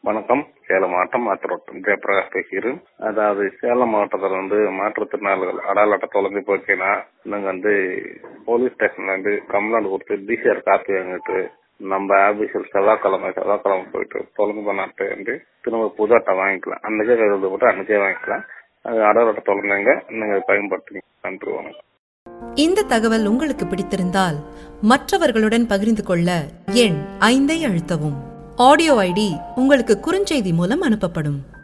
வணக்கம் சேலம் மாவட்டம் மாத்திரோட்டம் ஜெயபிரகாஷ் பேசுகிறேன் அதாவது சேலம் மாவட்டத்தில் வந்து மாற்றுத்திறனாளிகள் அடால் அட்டை தொலைஞ்சு போச்சுன்னா நாங்கள் வந்து போலீஸ் ஸ்டேஷன்ல இருந்து கம்ப்ளைண்ட் கொடுத்து டிசிஆர் காப்பி வாங்கிட்டு நம்ம ஆபீஸில் செவ்வாய்க்கிழமை செவ்வாய்க்கிழமை போயிட்டு தொலைஞ்சு பண்ணாட்டு வந்து திரும்ப புது அட்டை வாங்கிக்கலாம் அன்னைக்கே எழுத போட்டு அன்னைக்கே வாங்கிக்கலாம் அது அடால் அட்டை தொலைஞ்சாங்க நீங்கள் பயன்படுத்துங்க நன்றி வணக்கம் இந்த தகவல் உங்களுக்கு பிடித்திருந்தால் மற்றவர்களுடன் பகிர்ந்து கொள்ள எண் ஐந்தை அழுத்தவும் ஆடியோ ஐடி உங்களுக்கு குறுஞ்செய்தி மூலம் அனுப்பப்படும்